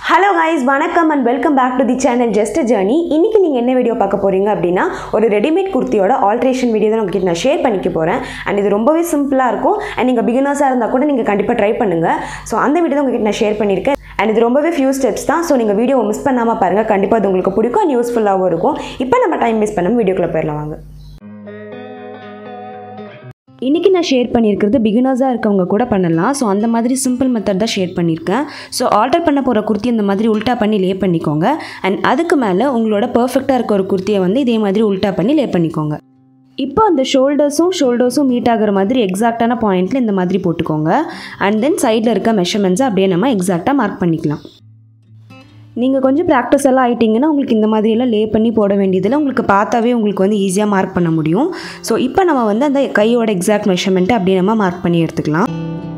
hello guys வணக்கம் and welcome back to the channel just journey இன்னைக்கு நீங்கள் என்ன வீடியோ பார்க்க போகிறீங்க அப்படின்னா ஒரு ரெடிமேட் குர்த்தியோட ஆல்ட்ரேஷன் வீடியோ தான் உங்ககிட்ட நான் ஷேர் பண்ணிக்க போகிறேன் அண்ட் இது ரொம்பவே சிம்பிளாக இருக்கும் அண்ட் நீங்கள் பிகினர்ஸாக இருந்தால் கூட நீங்கள் கண்டிப்பாக ட்ரை பண்ணுங்கள் ஸோ அந்த வீடியோ தான் உங்ககிட்ட நான் ஷேர் பண்ணியிருக்கேன் அண்ட் இது ரொம்பவே ஃபியூ ஸ்டெப்ஸ் தான் ஸோ நீங்கள் வீடியோவை மிஸ் பண்ணாமல் பாருங்கள் கண்டிப்பாக அது உங்களுக்கு பிடிக்கும் அண்ட் யூஸ்ஃபுல்லாகவும் இருக்கும் இப்போ நம்ம டைம் மிஸ் பண்ணாமல் வீடியோக்குள்ளே போயிடலாம் வாங்க இன்றைக்கி நான் ஷேர் பண்ணியிருக்கிறது பிகினர்ஸாக இருக்கவங்க கூட பண்ணலாம் ஸோ அந்த மாதிரி சிம்பிள் மெத்தட் தான் ஷேர் பண்ணியிருக்கேன் ஸோ ஆர்டர் பண்ண போகிற குர்த்தி இந்த மாதிரி உல்ட்டா பண்ணி லே பண்ணிக்கோங்க அண்ட் அதுக்கு மேலே உங்களோட பர்ஃபெக்டாக இருக்க ஒரு குர்த்தியை வந்து இதே மாதிரி உல்ட்டா பண்ணி லே பண்ணிக்கோங்க இப்போ அந்த ஷோல்டர்ஸும் ஷோல்டர்ஸும் மீட் ஆகிற மாதிரி எக்ஸாக்டான பாயிண்ட்டில் இந்த மாதிரி போட்டுக்கோங்க அண்ட் தென் சைடில் இருக்க மெஷர்மெண்ட்ஸை அப்படியே நம்ம எக்ஸாக்டாக மார்க் பண்ணிக்கலாம் நீங்கள் கொஞ்சம் ப்ராக்டிஸ் எல்லாம் ஆகிட்டிங்கன்னா உங்களுக்கு இந்த மாதிரியெல்லாம் லே பண்ணி போட வேண்டியதில்லை உங்களுக்கு பார்த்தாவே உங்களுக்கு வந்து ஈஸியாக மார்க் பண்ண முடியும் ஸோ இப்போ நம்ம வந்து அந்த கையோட எக்ஸாக்ட் மெஷர்மெண்ட்டை அப்படியே நம்ம மார்க் பண்ணி எடுத்துக்கலாம்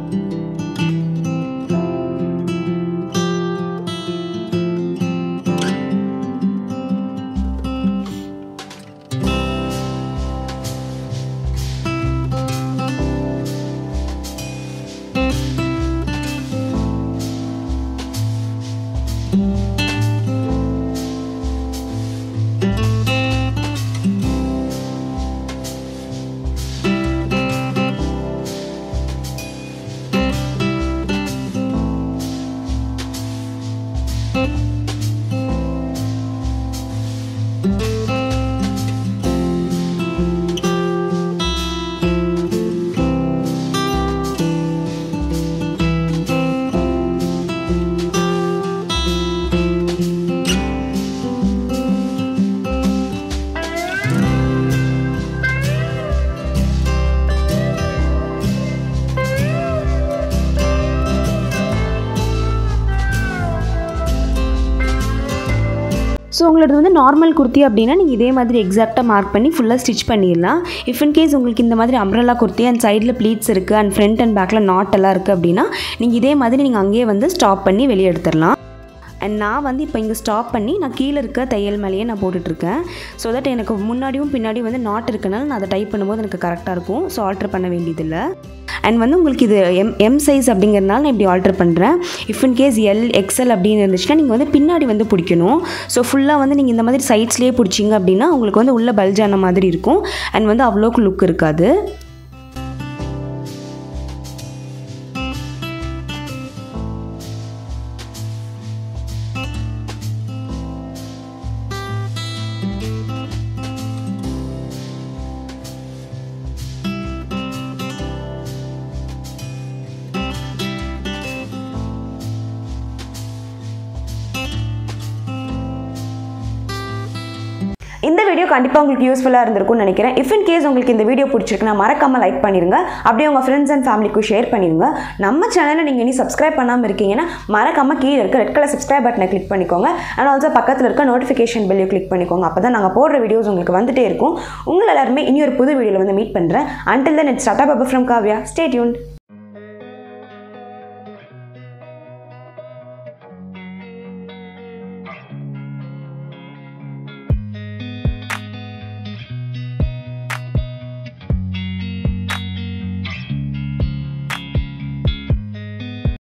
ஸோ உங்களோட வந்து நார்மல் குர்த்தி அப்படின்னா நீங்கள் இதே மாதிரி எக்ஸாக்டாக மார்க் பண்ணி ஃபுல்லாக ஸ்டிச் பண்ணிடலாம் இஃப் இன் கேஸ் உங்களுக்கு இந்த மாதிரி அம்ரல்லா குர்த்தி அண்ட் சைடில் ப்ளீட்ஸ் இருக்குது அண்ட் ஃப்ரண்ட் அண்ட் பேக்கில் நாட் எல்லாம் இருக்குது அப்படின்னா நீங்கள் இதே மாதிரி நீங்கள் அங்கேயே வந்து ஸ்டாப் பண்ணி வெளியே எடுத்துடலாம் அண்ட் நான் வந்து இப்போ இங்கே ஸ்டாப் பண்ணி நான் கீழே இருக்க தையல் மேலேயே நான் போட்டுட்ருக்கேன் ஸோ தட் எனக்கு முன்னாடியும் பின்னாடியும் வந்து நாட் இருக்கனால நான் அதை டைப் பண்ணும்போது எனக்கு கரெக்டாக இருக்கும் ஸோ ஆல்ட்ரு பண்ண வேண்டியதில்லை அண்ட் வந்து உங்களுக்கு இது எம் எம் சைஸ் அப்படிங்கிறதுனால நான் இப்படி ஆல்ட்ரு பண்ணுறேன் if in case L XL அப்படின்னு இருந்துச்சுன்னா நீங்கள் வந்து பின்னாடி வந்து பிடிக்கணும் ஸோ ஃபுல்லாக வந்து நீங்கள் இந்த மாதிரி சைட்ஸ்லேயே பிடிச்சிங்க அப்படின்னா உங்களுக்கு வந்து உள்ள பல்ஜான மாதிரி இருக்கும் அண்ட் வந்து அவ்வளோக்கு லுக் இருக்காது இந்த வீடியோ கண்டிப்பாக உங்களுக்கு யூஸ்ஃபுல்லாக இருந்திருக்கும்னு நினைக்கிறேன் இஃப் இன் கேஸ் உங்களுக்கு இந்த வீடியோ பிடிச்சிருக்குன்னா மறக்காமல் லைக் பண்ணிடுங்க அப்படியே உங்கள் ஃப்ரெண்ட்ஸ் அண்ட் ஃபேமிலிக்கும் ஷேர் பண்ணிடுங்க நம்ம சேனலை நீங்கள் இனி சப்ஸ்கிரைப் பண்ணாமல் இருக்கீங்கன்னா மறக்காமல் கீழே இருக்க ரெட் கலர் சப்ஸ்கிரைப் பட்டனை கிளிக் பண்ணிக்கோங்க அண்ட் ஆல்சோ பக்கத்தில் இருக்க நோட்டிஃபிகேஷன் பெல்லையும் கிளிக் பண்ணிக்கோங்க அப்போ தான் நாங்கள் போடுற வீடியோஸ் உங்களுக்கு வந்துட்டே இருக்கும் உங்களை எல்லாருமே இனி ஒரு புது வீடியோவில் வந்து மீட் பண்ணுறேன் அண்டில் தென் இட்ஸ் டாட்டா பாபா ஃப்ரம் காவ்யா ஸ்டே டியூன்